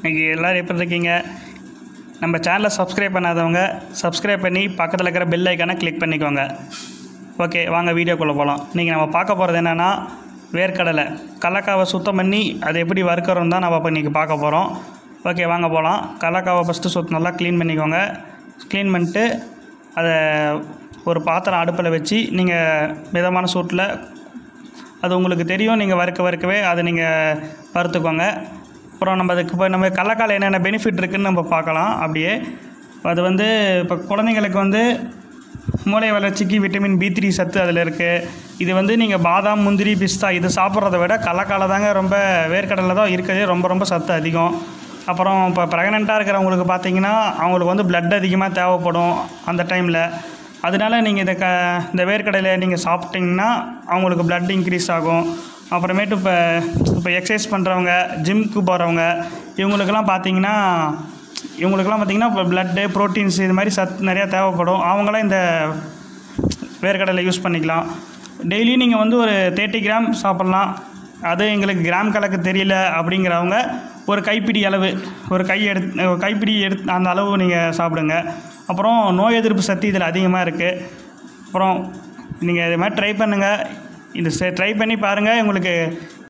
இன்னைக்கு எல்லோரும் எப்படி இருக்கீங்க நம்ம சேனலை சப்ஸ்கிரைப் பண்ணாதவங்க சப்ஸ்கிரைப் பண்ணி பக்கத்தில் இருக்கிற பெல் ஐக்கானை கிளிக் பண்ணிக்கோங்க ஓகே வாங்க வீடியோக்குள்ளே போகலாம் இன்றைக்கி நம்ம பார்க்க போகிறது என்னென்னா வேர்க்கடலை கடலக்காவை சுத்தம் பண்ணி அதை எப்படி வறுக்கிறோம் தான் நம்ம இப்போ இன்றைக்கி பார்க்க போகிறோம் ஓகே வாங்க போகலாம் கடலக்காவை ஃபஸ்ட்டு சுத் நல்லா க்ளீன் பண்ணிக்கோங்க க்ளீன் பண்ணிட்டு அதை ஒரு பாத்திரம் அடுப்பில் வச்சு நீங்கள் மிதமான சூட்டில் அது உங்களுக்கு தெரியும் நீங்கள் வறுக்க வறுக்கவே அதை நீங்கள் வறுத்துக்கோங்க அப்புறம் நம்ம அதுக்கு இப்போ நம்ம கடலக்கால என்னென்ன பெனிஃபிட் இருக்குதுன்னு நம்ம பார்க்கலாம் அப்படியே அது வந்து இப்போ குழந்தைங்களுக்கு வந்து மூளை வளர்ச்சிக்கு விட்டமின் பி த்ரீ சத்து அதில் இருக்குது இது வந்து நீங்கள் பாதாம் முந்திரி பிஸ்தா இது சாப்பிட்றத விட கடலக்கால தாங்க ரொம்ப வேர்க்கடலை தான் இருக்கிறதே ரொம்ப ரொம்ப சத்து அதிகம் அப்புறம் இப்போ ப்ரெக்னெண்ட்டாக இருக்கிறவங்களுக்கு பார்த்தீங்கன்னா அவங்களுக்கு வந்து blood அதிகமாக தேவைப்படும் அந்த டைமில் அதனால நீங்கள் இதை க இந்த வேர்க்கடலையை நீங்கள் சாப்பிட்டிங்கன்னா அவங்களுக்கு blood இன்க்ரீஸ் ஆகும் அப்புறமேட்டு இப்போ இப்போ எக்ஸசைஸ் பண்ணுறவங்க ஜிம்க்கு போகிறவங்க இவங்களுக்கெல்லாம் பார்த்தீங்கன்னா இவங்களுக்கெல்லாம் பார்த்தீங்கன்னா இப்போ பிளட்டு ப்ரோட்டீன்ஸ் இது மாதிரி சத் நிறையா தேவைப்படும் அவங்களாம் இந்த வேர்க்கடலை யூஸ் பண்ணிக்கலாம் டெய்லி நீங்கள் வந்து ஒரு தேர்ட்டி கிராம் சாப்பிட்லாம் அது எங்களுக்கு கிராம் கணக்கு தெரியல அப்படிங்கிறவங்க ஒரு கைப்பிடி அளவு ஒரு கை எடுத்து ஒரு கைப்பிடி எடுத்து அந்த அளவு நீங்கள் சாப்பிடுங்க அப்புறம் நோய் எதிர்ப்பு சக்தி இதில் அதிகமாக இருக்குது அப்புறம் நீங்கள் இது மாதிரி ட்ரை பண்ணுங்கள் இது ட்ரை பண்ணி பாருங்கள் உங்களுக்கு